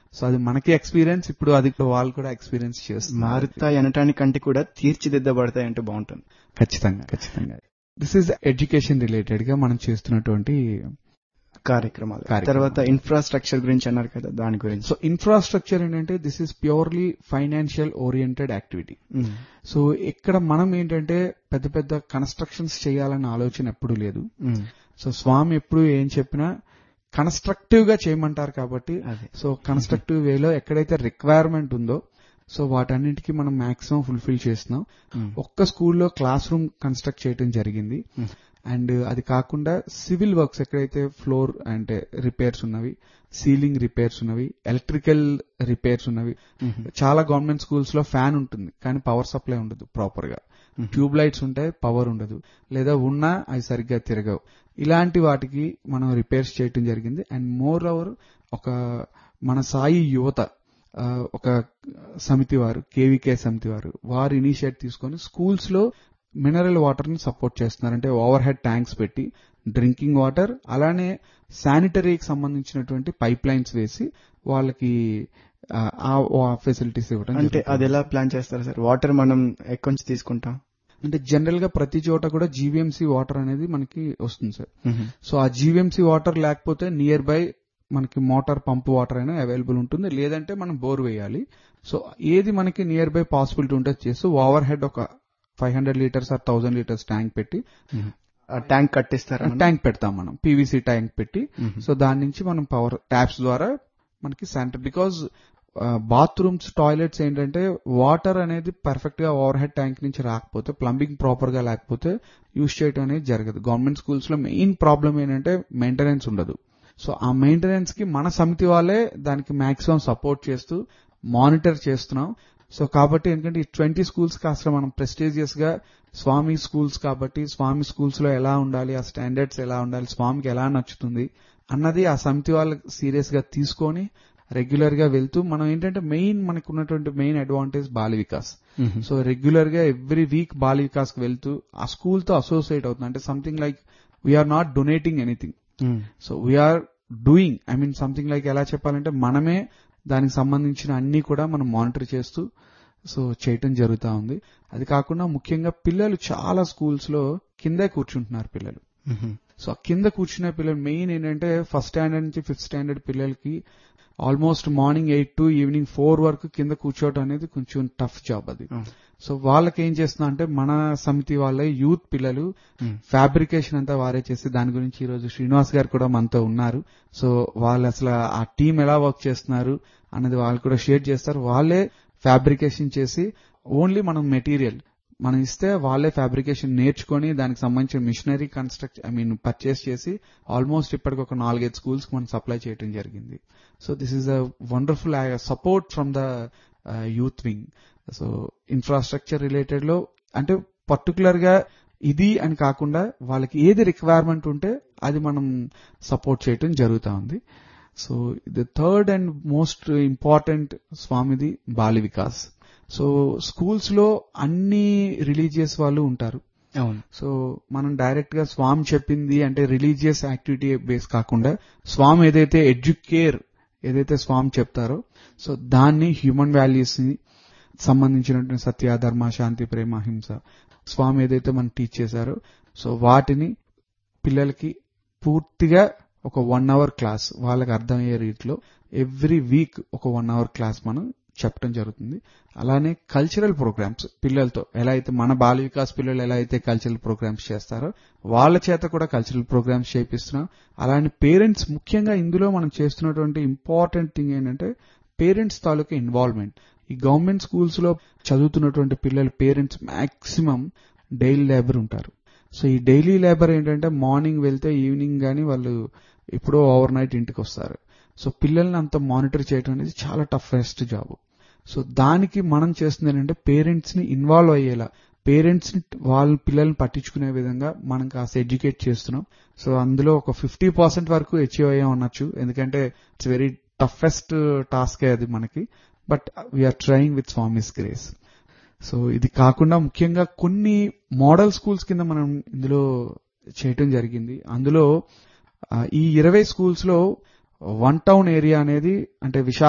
So అది మనకి experience ఇప్పుడు అది వాళ్ళు కూడా ఎక్స్పీరియన్స్ చేస్తున్నారు మారుతాయి అనటానికంటే కూడా తీర్చిదిద్దబడతాయి అంటే బాగుంటుంది ఖచ్చితంగా ఖచ్చితంగా దిస్ ఈజ్ ఎడ్యుకేషన్ రిలేటెడ్ గా మనం చేస్తున్నటువంటి కార్యక్రమాలు కార్యక్రమాలు. తర్వాత ఇన్ఫ్రాస్ట్రక్చర్ గురించి అన్నారు కదా దాని గురించి సో ఇన్ఫ్రాస్ట్రక్చర్ ఏంటంటే this is purely financial oriented activity um, so ఇక్కడ మనం ఏంటంటే పెద్ద పెద్ద కన్స్ట్రక్షన్స్ చేయాలన్న ఆలోచన ఎప్పుడు లేదు ఉమ్, సో స్వామి ఎప్పుడు ఏం చెప్పినా కన్స్ట్రక్టివ్ గా చేయమంటారు కాబట్టి అదే సో కన్స్ట్రక్టివ్ వేలో ఎక్కడైతే రిక్వైర్మెంట్ ఉందో సో వాటన్నిటికీ మనం మాక్సిమం ఫుల్ఫిల్ చేస్తున్నాం ఉమ్, ఒక్క స్కూల్లో క్లాస్ రూమ్ కన్స్ట్రక్ట్ చేయడం జరిగింది Hmm. అండ్ అది కాకుండా సివిల్ వర్క్స్ ఎక్కడైతే ఫ్లోర్ అంటే రిపేర్స్ ఉన్నవి సీలింగ్ రిపేర్స్ ఉన్నవి ఎలక్ట్రికల్ రిపేర్స్ ఉన్నవి ఉమ్, చాలా గవర్నమెంట్ స్కూల్స్ లో ఫ్యాన్ ఉంటుంది కానీ పవర్ సప్లై ఉండదు ప్రాపర్ గా ఉమ్, ట్యూబ్ లైట్స్ ఉంటాయి పవర్ ఉండదు లేదా ఉన్నా అవి సరిగ్గా తిరగవు ఇలాంటి వాటికి మనం రిపేర్స్ చేయటం జరిగింది అండ్ మోర్ ఓవర్ ఒక మన సాయి యువత ఆ, ఒక సమితి వారు కేవీకే సమితి వారు వారు ఇనిషియేట్ తీసుకొని స్కూల్స్ లో మినరల్ వాటర్ ని సపోర్ట్ చేస్తున్నారు అంటే ఓవర్ హెడ్ ట్యాంక్స్ పెట్టి డ్రింకింగ్ వాటర్ అలానే శానిటరీకి సంబంధించినటువంటి పైప్ లైన్స్ వేసి వాళ్ళకి ఆ, ఆ ఫెసిలిటీస్ ఇవ్వడం అంటే జరుగుతుంది. అది ఎలా ప్లాన్ చేస్తారు సార్ వాటర్ మనం ఎక్కడి నుంచి తీసుకుంటాం అంటే జనరల్ గా ప్రతి చోట కూడా జీవీఎంసీ వాటర్ అనేది మనకి వస్తుంది సార్ ఉమ్, సో ఆ జీవీఎంసీ వాటర్ లేకపోతే నియర్ బై మనకి మోటార్ పంప్ వాటర్ అయినా అవైలబుల్ ఉంటుంది లేదంటే మనం బోర్ వేయాలి సో ఏది మనకి నియర్ బై పాసిబిలిటీ ఉంటే చేస్తూ ఓవర్ హెడ్ ఒక five hundred litres or thousand litres tank పెట్టి ఉమ్. ఆ ట్యాంక్ కట్టిస్తారా మనం? ట్యాంక్ పెడతాం మనం పీవీసీ ట్యాంక్ పెట్టి ఉమ్, సో దాని నుంచి మనం పవర్ ట్యాప్స్ ద్వారా మనకి శానిటరీ బికాజ్ బాత్రూమ్స్ టాయిలెట్స్ ఏంటంటే వాటర్ అనేది పర్ఫెక్ట్ గా ఓవర్ హెడ్ ట్యాంక్ నుంచి రాకపోతే ప్లంబింగ్ ప్రాపర్ గా లేకపోతే యూజ్ చేయడం అనేది జరగదు గవర్నమెంట్ స్కూల్స్ లో మెయిన్ ప్రాబ్లం ఏంటంటే మెయింటెనెన్స్ ఉండదు సో ఆ మెయింటెనెన్స్ కి మన సమితి వాళ్ళే దానికి మాక్సిమం సపోర్ట్ చేస్తూ మానిటర్ చేస్తున్నాం సో కాబట్టి ఎందుకంటే ఈ ట్వంటీ స్కూల్స్ కి అసలు మనం ప్రెస్టీజియస్ గా స్వామి స్కూల్స్ కాబట్టి స్వామి స్కూల్స్ లో ఎలా ఉండాలి ఆ స్టాండర్డ్స్ ఎలా ఉండాలి స్వామికి ఎలా నచ్చుతుంది అన్నది ఆ సమితి వాళ్ళు సీరియస్ గా తీసుకొని రెగ్యులర్ గా వెళ్తూ మనం ఏంటంటే మెయిన్ మనకు ఉన్నటువంటి main advantage Bala Vikas um, so regular గా ఎవ్రీ వీక్ బాల వికాస్ కి వెళ్తూ ఆ స్కూల్ తో అసోసియేట్ అవుతుంది అంటే something like we are not donating anything um, so we are doing I mean something like ఎలా చెప్పాలంటే మనమే దానికి సంబంధించిన అన్ని కూడా మనం మానిటర్ చేస్తూ సో చేయటం జరుగుతా ఉంది అది కాకుండా ముఖ్యంగా పిల్లలు చాలా స్కూల్స్ లో కిందే కూర్చుంటున్నారు పిల్లలు ఉమ్, సో ఆ కింద కూర్చునే పిల్లలు మెయిన్ ఏంటంటే ఫస్ట్ స్టాండర్డ్ నుంచి ఫిఫ్త్ స్టాండర్డ్ పిల్లలకి almost morning eight to evening four వరకు కింద కూర్చోవడం అనేది కొంచెం టఫ్ జాబ్ అది ఉమ్, సో వాళ్ళకి ఏం చేస్తున్నా అంటే మన సమితి వాళ్ళ యూత్ పిల్లలు ఉమ్, ఫ్యాబ్రికేషన్ అంతా వారే చేసి దాని గురించి ఈ రోజు శ్రీనివాస్ గారు కూడా మనతో ఉన్నారు సో వాళ్ళు అసలు ఆ టీం ఎలా వర్క్ చేస్తున్నారు అన్నది వాళ్ళు కూడా షేర్ చేస్తారు వాళ్ళే ఫ్యాబ్రికేషన్ చేసి ఓన్లీ మనం మెటీరియల్ మనం ఇస్తే వాళ్ళే ఫ్యాబ్రికేషన్ నేర్చుకొని దానికి సంబంధించిన machinery construct I mean purchase చేసి ఆల్మోస్ట్ ఇప్పటికి ఒక నాలుగైదు స్కూల్స్ కి మనం సప్లై చేయడం జరిగింది so this is a wonderful support from the youth wing so infrastructure related లో అంటే పర్టికులర్ గా ఇది అని కాకుండా వాళ్ళకి ఏది రిక్వైర్మెంట్ ఉంటే అది మనం సపోర్ట్ చేయటం జరుగుతా ఉంది so the third and most important స్వామిది బాలి వికాస్ సో స్కూల్స్ లో అన్ని రిలీజియస్ వాళ్ళు ఉంటారు అవును సో మనం డైరెక్ట్ గా స్వామి చెప్పింది అంటే రిలీజియస్ యాక్టివిటీ బేస్ కాకుండా స్వామి ఏదైతే ఎడ్యుకేర్ ఏదైతే స్వామి చెప్తారో సో దాన్ని హ్యూమన్ వాల్యూస్ ని సంబంధించినటువంటి సత్య ధర్మ శాంతి ప్రేమ హింస స్వామి ఏదైతే మనం టీచ్ చేశారో సో వాటిని పిల్లలకి పూర్తిగా ఒక వన్ అవర్ క్లాస్ వాళ్ళకి అర్థమయ్యే రీతిలో ఎవ్రీ వీక్ ఒక వన్ అవర్ క్లాస్ మనం చెప్పడం జరుగుతుంది అలానే కల్చరల్ ప్రోగ్రామ్స్ పిల్లలతో ఎలా అయితే మన బాల వికాస్ పిల్లలు ఎలా అయితే కల్చరల్ ప్రోగ్రామ్స్ చేస్తారో వాళ్ళ చేత కూడా కల్చరల్ ప్రోగ్రామ్స్ చేపిస్తున్నాం అలానే పేరెంట్స్ ముఖ్యంగా ఇందులో మనం చేస్తున్నటువంటి ఇంపార్టెంట్ థింగ్ ఏంటంటే పేరెంట్స్ తాలూకా ఇన్వాల్వ్మెంట్ ఈ గవర్నమెంట్ స్కూల్స్ లో చదువుతున్నటువంటి పిల్లల పేరెంట్స్ మాక్సిమం డైలీ లేబర్ ఉంటారు సో ఈ డైలీ లేబర్ ఏంటంటే మార్నింగ్ వెళ్తే ఈవినింగ్ గానీ వాళ్ళు ఎప్పుడో ఓవర్ నైట్ ఇంటికి వస్తారు సో పిల్లల్ని అంత మానిటర్ చేయడం అనేది చాలా టఫెస్ట్ జాబ్ సో దానికి మనం చేస్తుంది ఏంటంటే పేరెంట్స్ ని ఇన్వాల్వ్ అయ్యేలా పేరెంట్స్ ని వాళ్ళ పిల్లల్ని పట్టించుకునే విధంగా మనం కాస్త ఎడ్యుకేట్ చేస్తున్నాం సో అందులో ఒక ఫిఫ్టీ పర్సెంట్ వరకు అచీవ్ అయ్యాం అనొచ్చు ఎందుకంటే ఇట్స్ వెరీ టఫెస్ట్ టాస్క్ అది మనకి but we are trying with Swami's grace so ఇది కాకుండా ముఖ్యంగా కొన్ని మోడల్ స్కూల్స్ కింద మనం ఇందులో చేయటం జరిగింది అందులో ఆ, ఈ ఇరవై స్కూల్స్ లో వన్ టౌన్ ఏరియా అనేది అంటే విశాఖ